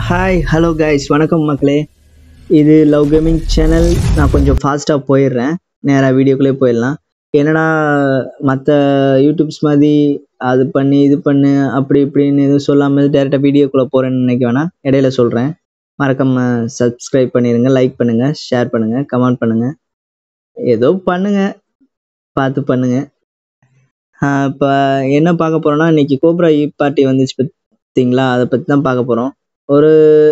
hi hello guys வணக்கம் மக்களே இது லவ் கேமிங் சேனல் நான் கொஞ்சம் ஃபாஸ்ட்டாக போயிடுறேன் நேராக வீடியோக்குள்ளே போயிடலாம் என்னடா மற்ற யூடியூப்ஸ் மாதிரி அது பண்ணி இது பண்ணு அப்படி இப்படின்னு எதுவும் சொல்லாமல் டேரெக்டாக வீடியோக்குள்ளே போகிறேன்னு நினைக்க வேணாம் இடையில சொல்கிறேன் மறக்காம சப்ஸ்கிரைப் பண்ணிடுங்க லைக் பண்ணுங்கள் ஷேர் பண்ணுங்கள் கமெண்ட் பண்ணுங்கள் ஏதோ பண்ணுங்கள் பார்த்து பண்ணுங்கள் இப்போ என்ன பார்க்க போகிறோன்னா இன்னைக்கு கோப்ரா இ பார்ட்டி வந்துச்சு பார்த்தீங்களா அதை பற்றி தான் பார்க்க போகிறோம் ஒரு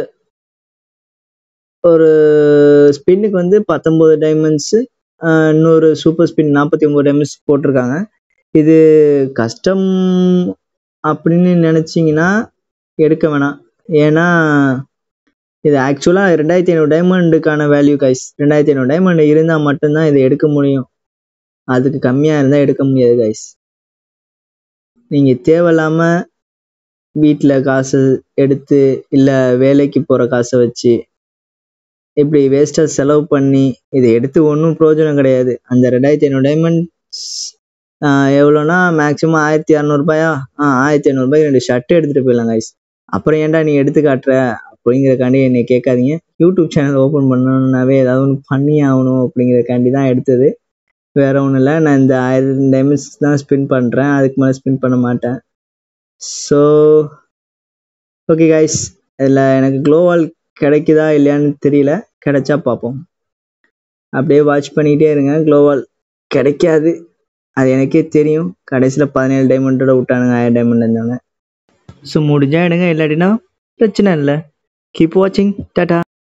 ஒரு ஸ்பின்னுக்கு வந்து பத்தொம்போது டைமண்ட்ஸு இன்னொரு சூப்பர் ஸ்பின் நாற்பத்தி ஒம்பது டைமண்ட்ஸ் போட்டிருக்காங்க இது கஷ்டம் அப்படின்னு நினச்சிங்கன்னா எடுக்க வேணாம் ஏன்னா இது ஆக்சுவலாக ரெண்டாயிரத்தி ஐநூறு டைமண்டுக்கான வேல்யூ கைஸ் ரெண்டாயிரத்தி ஐநூறு டைமண்ட் இருந்தால் மட்டும்தான் இதை எடுக்க முடியும் அதுக்கு கம்மியாக இருந்தால் எடுக்க முடியாது கைஸ் நீங்கள் தேவையில்லாமல் வீட்டில் காசு எடுத்து இல்லை வேலைக்கு போகிற காசை வச்சு இப்படி வேஸ்ட்டாக செலவு பண்ணி இதை எடுத்து ஒன்றும் பிரயோஜனம் கிடையாது அந்த ரெண்டாயிரத்தி ஐநூறு டைமண்ட்ஸ் எவ்வளோனா மேக்ஸிமம் ஆயிரத்தி இரநூறுபாயா ஆ ஆயிரத்தி ஐநூறுபாய்க்கு ரெண்டு ஷர்ட் எடுத்துகிட்டு போயிடலாம் கைஸ் அப்புறம் ஏன்டா நீ எடுத்து காட்டுற அப்படிங்கிறக்காண்டி என்னை கேட்காதீங்க யூடியூப் சேனல் ஓப்பன் பண்ணணுன்னாவே ஏதாவது ஒன்று பண்ணி ஆகணும் அப்படிங்கிறக்காண்டி தான் எடுத்தது வேற ஒன்றும் இல்லை நான் இந்த ஆயிரம் டைமண்ட்ஸ் தான் ஸ்பின் பண்ணுறேன் அதுக்கு மேலே ஸ்பின் பண்ண மாட்டேன் ஸோ ஓகே கைஸ் இதில் எனக்கு க்ளோவால் கிடைக்குதா இல்லையான்னு தெரியல கிடைச்சா பார்ப்போம் அப்படியே வாட்ச் பண்ணிக்கிட்டே இருங்க க்ளோவால் கிடைக்காது அது எனக்கே தெரியும் கடைசியில் பதினேழு டைமண்டோட விட்டானுங்க ஆயிரம் டைமண்ட் இருந்தாங்க ஸோ முடிஞ்சா எடுங்க இல்லாட்டினா பிரச்சனை இல்லை கீப் வாட்சிங் டாட்டா